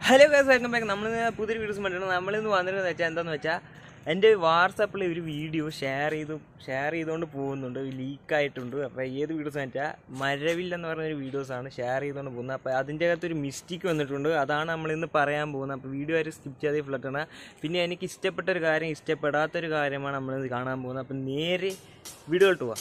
Hello guys welcome back നമ്മൾ പുതിയൊരു videos കണ്ടിട്ടുണ്ട് നമ്മളിന്ന് വന്നിരുന്നത് വെച്ചാൽ എന്താന്ന് വെച്ചാൽ എൻ്റെ വാട്സാപ്പിൽ ഒരു വീഡിയോ ഷെയർ ചെയ്ത് ഷെയർ ചെയ്തുകൊണ്ട് പോകുന്നുണ്ട് ലീക്കായിട്ടുണ്ട് അപ്പോൾ ഏത് വീഡിയോസ് വെച്ചാൽ മരവിൽ എന്ന് പറഞ്ഞ ഒരു വീഡിയോസാണ് ഷെയർ ചെയ്തുകൊണ്ട് പോകുന്നത് അപ്പോൾ അതിൻ്റെ അകത്ത് ഒരു മിസ്റ്റേക്ക് വന്നിട്ടുണ്ട് അതാണ് നമ്മളിന്ന് പറയാൻ പോകുന്നത് അപ്പോൾ വീഡിയോ ആരും സ്കിപ്പ് ചെയ്തേ ഫ്ലട്ടണം പിന്നെ എനിക്ക് ഇഷ്ടപ്പെട്ട ഒരു കാര്യം ഇഷ്ടപ്പെടാത്തൊരു കാര്യമാണ് നമ്മളിന്ന് കാണാൻ പോകുന്നത് അപ്പോൾ നേരെ വീഡിയോട്ട് പോവാം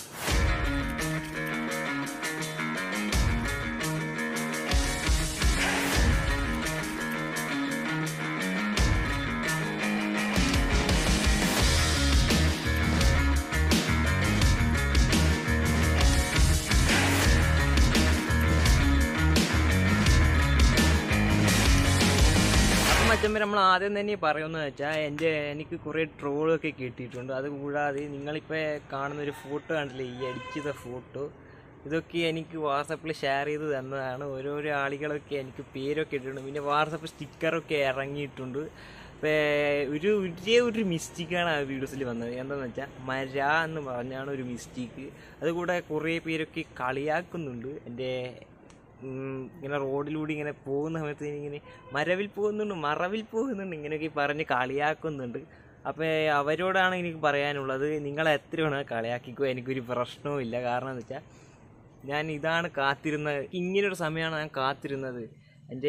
അപ്പം മച്ചമ്പ നമ്മൾ ആദ്യം തന്നെ പറയുന്നത് വെച്ചാൽ എൻ്റെ എനിക്ക് കുറേ ട്രോളൊക്കെ കിട്ടിയിട്ടുണ്ട് അത് കൂടാതെ നിങ്ങളിപ്പോൾ കാണുന്ന ഒരു ഫോട്ടോ കണ്ടില്ലേ ഈ അടിച്ചത ഫോട്ടോ ഇതൊക്കെ എനിക്ക് വാട്സപ്പിൽ ഷെയർ ചെയ്ത് തന്നതാണ് ഓരോരോ ആളുകളൊക്കെ എനിക്ക് പേരൊക്കെ ഇട്ടിട്ടുണ്ട് പിന്നെ വാട്സപ്പ് സ്റ്റിക്കറൊക്കെ ഇറങ്ങിയിട്ടുണ്ട് അപ്പോൾ ഒരു ഒരേ ഒരു മിസ്റ്റേക്കാണ് ആ വീഡിയോസിൽ വന്നത് എന്താണെന്ന് വെച്ചാൽ മര എന്ന് പറഞ്ഞാണ് ഒരു മിസ്റ്റേക്ക് അതുകൂടെ കുറേ പേരൊക്കെ കളിയാക്കുന്നുണ്ട് എൻ്റെ ഉം, ഇങ്ങനെ റോഡിലൂടെ ഇങ്ങനെ പോകുന്ന സമയത്ത് ഇങ്ങനെ മരവിൽ പോകുന്നുണ്ട് മറവിൽ പോകുന്നുണ്ട് ഇങ്ങനെയൊക്കെ പറഞ്ഞ് കളിയാക്കുന്നുണ്ട് അപ്പോൾ അവരോടാണ് എനിക്ക് പറയാനുള്ളത് നിങ്ങൾ എത്ര വേണമെങ്കിൽ കളിയാക്കിക്കോ എനിക്കൊരു പ്രശ്നവും ഇല്ല കാരണം എന്ന് വെച്ചാൽ ഞാൻ ഇതാണ് കാത്തിരുന്നത് ഇങ്ങനൊരു സമയമാണ് ഞാൻ കാത്തിരുന്നത് എൻ്റെ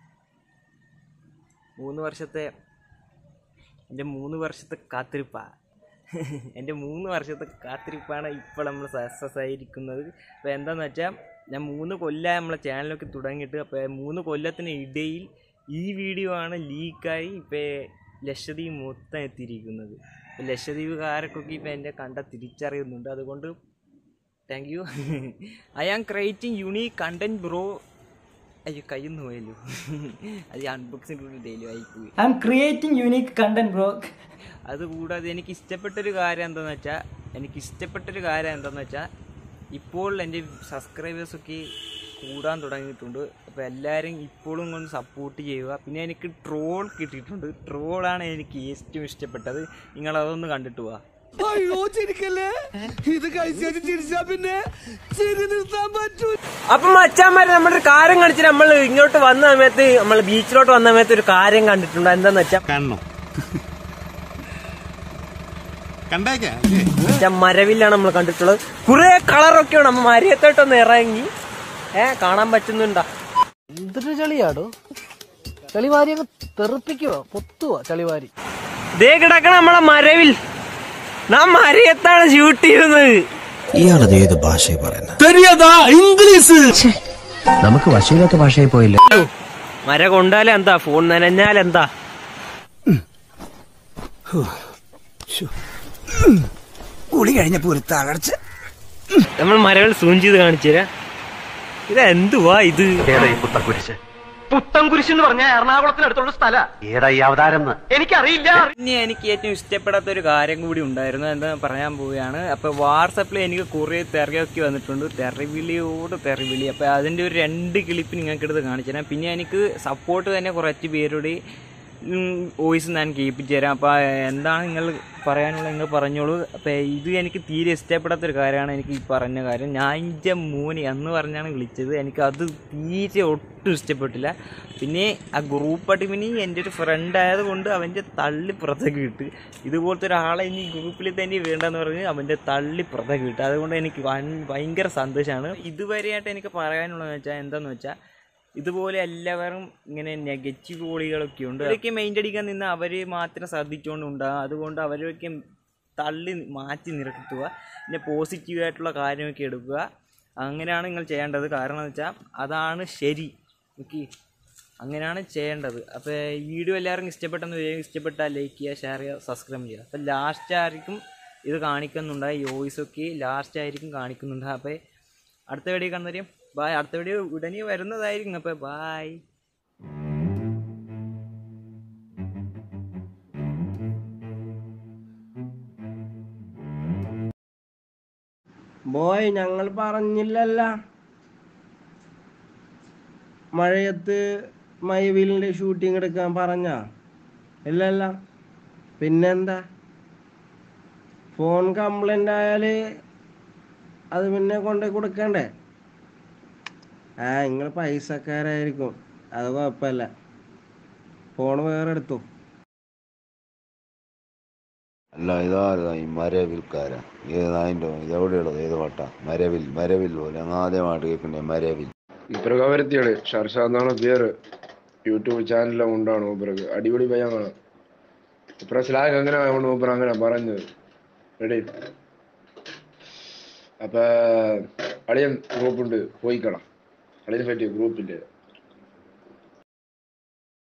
മൂന്ന് വർഷത്തെ എൻ്റെ മൂന്ന് വർഷത്തെ കാത്തിരിപ്പാണ് എൻ്റെ മൂന്ന് വർഷത്തെ കാത്തിരിപ്പാണ് ഇപ്പോൾ നമ്മൾ സക്സസ് ആയിരിക്കുന്നത് അപ്പോൾ എന്താണെന്ന് വെച്ചാൽ ഞാൻ മൂന്ന് കൊല്ലം നമ്മളെ ചാനലൊക്കെ തുടങ്ങിയിട്ട് അപ്പോൾ മൂന്ന് കൊല്ലത്തിന് ഇടയിൽ ഈ വീഡിയോ ആണ് ലീക്കായി ഇപ്പോൾ ലക്ഷദ്വീപ് മൊത്തം എത്തിയിരിക്കുന്നത് അപ്പോൾ ലക്ഷദ്വീപുകാരൊക്കെ ഇപ്പോൾ എൻ്റെ കണ്ട തിരിച്ചറിയുന്നുണ്ട് അതുകൊണ്ട് thank you I am creating unique content bro അയ്യോ കയ്യൊന്നും പോയല്ലോ അത് അൺബോക്സിംഗ് ഡെയിലി ആയിപ്പോയി I'm creating unique content, bro. അതുകൂടാതെ എനിക്ക് ഇഷ്ടപ്പെട്ടൊരു കാര്യം എന്താണെന്ന് വെച്ചാൽ എനിക്ക് ഇഷ്ടപ്പെട്ടൊരു കാര്യം എന്താണെന്ന് വെച്ചാൽ ഇപ്പോൾ എൻ്റെ സബ്സ്ക്രൈബേഴ്സൊക്കെ കൂടാൻ തുടങ്ങിയിട്ടുണ്ട് അപ്പോൾ എല്ലാവരും ഇപ്പോഴും കൊണ്ട് സപ്പോർട്ട് ചെയ്യുക പിന്നെ എനിക്ക് ട്രോൾ കിട്ടിയിട്ടുണ്ട് ട്രോളാണ് എനിക്ക് ഏറ്റവും ഇഷ്ടപ്പെട്ടത് നിങ്ങൾ അതൊന്ന് കണ്ടിട്ട് പോവാ അയ്യോ ചിരിക്കല്ലേ ഇത് കഴിച്ചു ചിരിച്ചാ പിന്നെ ചിരി നിർത്താൻ പറ്റൂ അപ്പം മച്ചാന്മാരെ നമ്മളൊരു കാര്യം കാണിച്ച് നമ്മൾ ഇങ്ങോട്ട് വന്ന സമയത്ത് നമ്മൾ ബീച്ചിലോട്ട് വന്ന സമയത്ത് ഒരു കാര്യം കണ്ടിട്ടുണ്ട് എന്താന്ന് വെച്ചാൽ കാണണം കണ്ടേക്കാ മച്ചാ മരവിലാണ് നമ്മൾ കണ്ടിട്ടുള്ളത് കുറെ കളറൊക്കെയാണ് നമ്മ മരയത്തോട്ടൊന്ന് ഇറങ്ങി ഏ കാണാൻ പറ്റുന്നുണ്ടാ എന്തൊരു ചളിയാടോ ചളിവാരി അങ്ങ് തെറിപ്പിക്കുവോ പൊത്തുവോ ചളിവാരി ദേ കിടക്കണ നമ്മളെ മരവിൽ നാം മരയത്താണ് ഷൂട്ട് ചെയ്യുന്നത് ഇയാളത് ഏത് ഭാഷയെ പറയുന്നത് തെരിയതാ ഇംഗ്ലീഷ് നമുക്ക് വശമില്ലാത്ത ഭാഷയായി പോയില്ല മര കൊണ്ടാലെന്താ ഫോൺ നനഞ്ഞാലെന്താ കുളി കഴിഞ്ഞപ്പോ ഒരു തളർച്ച നമ്മൾ മരകൾ സൂം ചെയ്ത് കാണിച്ചു തരാം ഇത് എന്തുവാ ഇത് ഏതാ ഈ പുത്തൻകുരിശ് പുത്തൻകുരിശ് എന്ന് പറഞ്ഞാൽ എറണാകുളത്തിനടുത്തുള്ള സ്ഥല ഏതാ ഈ അവതാരം എനിക്കറിയില്ല പിന്നെ എനിക്ക് ഏറ്റവും ഇഷ്ടപ്പെടാത്ത ഒരു കാര്യം കൂടി ഉണ്ടായിരുന്നു എന്താ പറയാൻ പോവുകയാണ് അപ്പൊ വാട്സപ്പിൽ എനിക്ക് കുറേ തെറിയൊക്കെ വന്നിട്ടുണ്ട് തെറിവിളിയോട് തെറിവിളി അപ്പൊ അതിന്റെ ഒരു രണ്ട് ക്ലിപ്പ് നിങ്ങൾക്ക് എടുത്ത് കാണിച്ചു തരാം പിന്നെ എനിക്ക് സപ്പോർട്ട് തന്നെ കുറച്ച് പേരോട് വോയിസ് ഞാൻ കേൾപ്പിച്ചു തരാം അപ്പൊ എന്താണ് നിങ്ങൾ പറയാനുള്ള നിങ്ങൾ പറഞ്ഞോളൂ അപ്പൊ ഇത് എനിക്ക് തീരെ ഇഷ്ടപ്പെടാത്ത ഒരു കാര്യമാണ് എനിക്ക് ഈ പറഞ്ഞ കാര്യം ഞാൻ എൻ്റെ മോനെ എന്ന് പറഞ്ഞാണ് വിളിച്ചത് എനിക്ക് അത് തീരെ ഒട്ടും ഇഷ്ടപ്പെട്ടില്ല പിന്നെ ആ ഗ്രൂപ്പ് അടിമിനി എൻ്റെ ഒരു ഫ്രണ്ട് ആയതുകൊണ്ട് അവൻ്റെ തള്ളി പുറത്തേക്ക് കിട്ട് ഇതുപോലത്തെ ഒരാളെ ഇനി ഗ്രൂപ്പിൽ തന്നെ വേണ്ടെന്ന് പറഞ്ഞ് അവൻ്റെ തള്ളി പുറത്തേക്ക് കിട്ടും അതുകൊണ്ട് എനിക്ക് വൻ- ഭയങ്കര സന്തോഷമാണ് ഇതുവരെയായിട്ട് എനിക്ക് പറയാനുള്ളതെന്ന് വെച്ചാൽ എന്താന്ന് വെച്ചാൽ ഇതുപോലെ എല്ലാവരും ഇങ്ങനെ നെഗറ്റീവ് കോളികളൊക്കെ ഉണ്ട് അവരൊക്കെ മെയിൻ അടിക്കാൻ നിന്ന് അവരെ മാത്രം ശ്രദ്ധിച്ചുകൊണ്ടുണ്ടാകും അതുകൊണ്ട് അവരൊക്കെ തള്ളി മാറ്റി നിർത്തുക പിന്നെ പോസിറ്റീവായിട്ടുള്ള കാര്യമൊക്കെ എടുക്കുക അങ്ങനെയാണ് നിങ്ങൾ ചെയ്യേണ്ടത് കാരണം എന്ന് വെച്ചാൽ അതാണ് ശരി ഓക്കെ അങ്ങനെയാണ് ചെയ്യേണ്ടത് അപ്പോൾ ഈ വീഡിയോ എല്ലാവർക്കും ഇഷ്ടപ്പെട്ടെന്ന് വേഗം ഇഷ്ടപ്പെട്ടാൽ ലൈക്ക് ചെയ്യുക ഷെയർ ചെയ്യുക സബ്സ്ക്രൈബ് ചെയ്യുക അപ്പോൾ ലാസ്റ്റ് ആയിരിക്കും ഇത് കാണിക്കുന്നുണ്ട് ഈ വോയിസൊക്കെ ലാസ്റ്റ് ആയിരിക്കും കാണിക്കുന്നുണ്ട് അപ്പോൾ അടുത്ത വീഡിയോ കാണുന്നവരെയും ബായ് അടുത്ത വീഡിയോ ഉടനെ വരുന്നതായിരിക്കും അപ്പോൾ ബായ് ബോയ് ഞങ്ങൾ പറഞ്ഞില്ലല്ല മഴയത്ത് മൈവിലിന്റെ ഷൂട്ടിംഗ് എടുക്കാൻ പറഞ്ഞ ഇല്ലല്ല പിന്നെന്താ ഫോൺ കംപ്ലൈന്റ് ആയാല് അത് പിന്നെ കൊണ്ടുപോയി കൊടുക്കണ്ടേ ആ നിങ്ങൾ പൈസക്കാരായിരിക്കും അത് കുഴപ്പമില്ല ഫോൺ വേറെ എടുത്തു അല്ല ഇതാരതാ ഈ മരവിൽക്കാരൻ ഏത് നായിൻ്റെ ഇതെവിടെയുള്ളത് ഏത് പാട്ടാ മരവിൽ മരവിൽ പോലെ അങ്ങ് ആദ്യമായിട്ട് കേൾക്കണ്ടേ മരവിൽ ഇപ്പറൊക്കെ വരുത്തിയാണ് ഷർഷ എന്നാണ് പേര് യൂട്യൂബ് ചാനലിലും ഉണ്ടാണ് മൂപ്പർക്ക് അടിപൊളി പയ്യാണ് ഇപ്പറ സ്ലാഗ് അങ്ങനെ ആയതുകൊണ്ട് മൂപ്പർ അങ്ങനെ പറഞ്ഞത് റെഡി അപ്പൊ അളിയൻ ഗ്രൂപ്പുണ്ട് പോയിക്കണം അളിയനെ പറ്റിയ ഗ്രൂപ്പിന്റെ